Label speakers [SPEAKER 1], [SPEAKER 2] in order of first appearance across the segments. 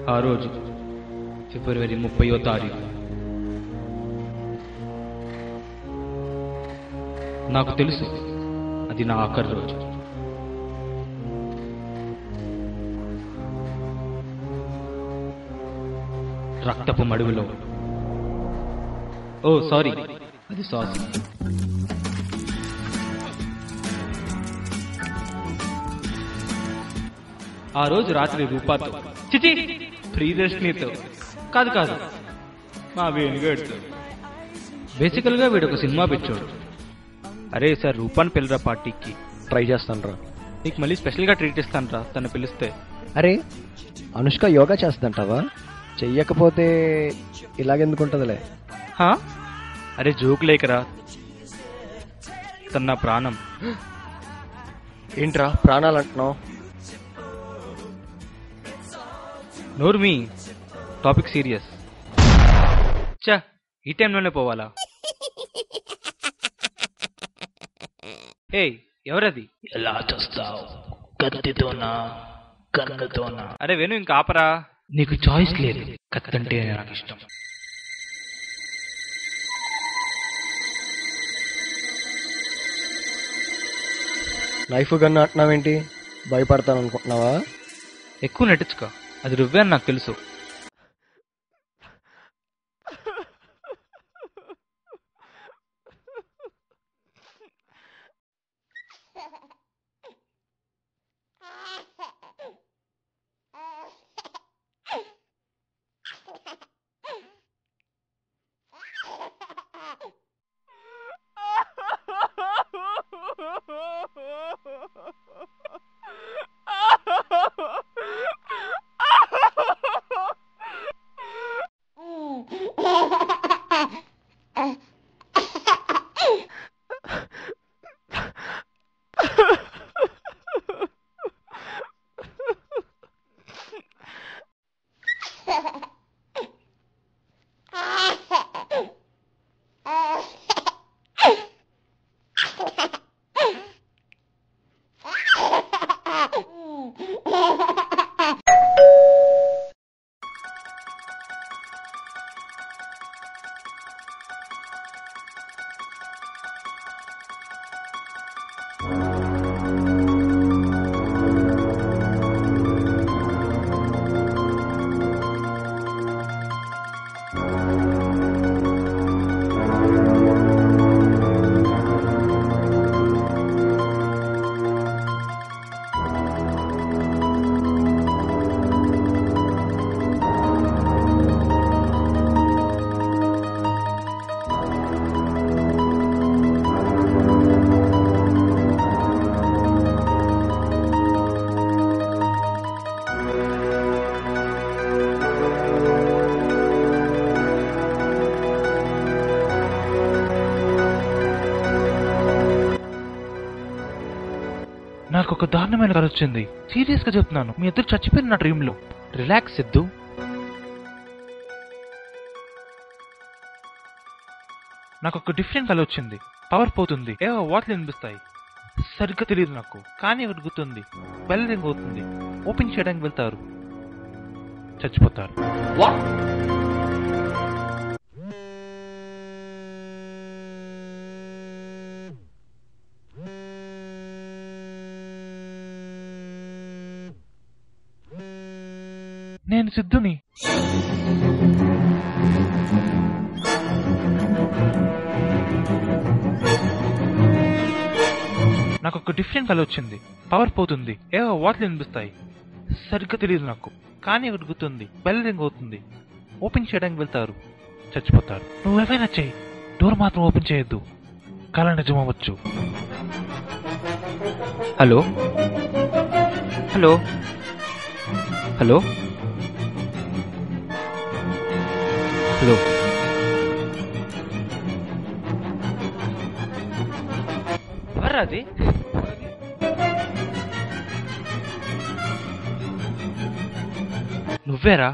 [SPEAKER 1] ఆ రోజు ఫిబ్రవరి ముప్పయో తారీఖు నాకు తెలుసు అది నా ఆఖరి రోజు రక్తపు మడుగులో ఓ సారీ అది సాస్ ఆ రోజు రాత్రి రూపాతో చిచి ప్రియదర్శినితో కాదు కాదు మా వేణుగాడితో బేసికల్గా వీడు ఒక సినిమా పిచ్చోడు అరే సార్ రూపాన్ని పిల్లరా పార్టీకి
[SPEAKER 2] ట్రై చేస్తాను రా
[SPEAKER 1] నీకు మళ్ళీ స్పెషల్గా ట్రీట్ ఇస్తాను రా తను పిలిస్తే
[SPEAKER 2] అరే అనుష్క యోగా చేస్తుందంటావా చెయ్యకపోతే ఇలాగెందుకుంటుందిలే
[SPEAKER 1] హా? అరే జోక్ లేకరా తన నా ప్రాణం
[SPEAKER 2] ఏంట్రా ప్రాణాలు అంటున్నావు
[SPEAKER 1] నోరు మీ టాపిక్ సీరియస్ చా ఈ టైంలోనే పోవాలా ఏయ్ ఎవరది
[SPEAKER 3] ఎలా చూస్తావు కత్తితోనా కన్నుతోనా
[SPEAKER 1] అరే వెను ఇంకా ఆపరా
[SPEAKER 3] నీకు చాయిస్ లేదు కత్తంటే నాకు ఇష్టం
[SPEAKER 2] నైఫ్ గన్ అంటున్నావేంటి భయపడతాను అనుకుంటున్నావా
[SPEAKER 1] ఎక్కువ నటించుకో అది రువ్వే అని నాకు తెలుసు
[SPEAKER 3] నాకు ఒక దారుణమైన కల వచ్చింది సీరియస్ గా చెప్తున్నాను మీ ఇద్దరు చచ్చిపోయిన నా డ్రీమ్ లో
[SPEAKER 1] రిలాక్స్ సిద్ధు
[SPEAKER 3] నాకు ఒక డిఫరెంట్ కల వచ్చింది పవర్ పోతుంది ఏవో వాట్లు వినిపిస్తాయి సరిగ్గా తెలియదు నాకు కానీ ఒకటి గుర్తుంది బెల్ రింగ్ అవుతుంది ఓపెన్ చేయడానికి వెళ్తారు చచ్చిపోతారు నేను సిద్ధుని నాకు ఒక డిఫరెంట్ కల వచ్చింది పవర్ పోతుంది ఏవో వాట్లు వినిపిస్తాయి సరిగ్గా తెలియదు నాకు కానీ ఒకటి గుర్తుంది బెల్ రింగ్ అవుతుంది ఓపెన్ చేయడానికి వెళ్తారు చచ్చిపోతారు నువ్వేమైనా చెయ్యి డోర్ మాత్రం ఓపెన్ చేయొద్దు కళ నిజం అవ్వచ్చు
[SPEAKER 1] హలో హలో హలో హలో ఎవర్రా అది నువ్వేరా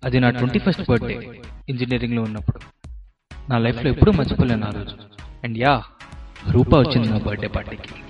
[SPEAKER 1] అది నా ట్వంటీ ఫస్ట్ బర్త్డే ఇంజనీరింగ్లో ఉన్నప్పుడు నా లైఫ్లో ఎప్పుడూ మర్చిపోలేను ఆ రోజు అండ్ యా రూపా వచ్చింది నా బర్త్డే పార్టీకి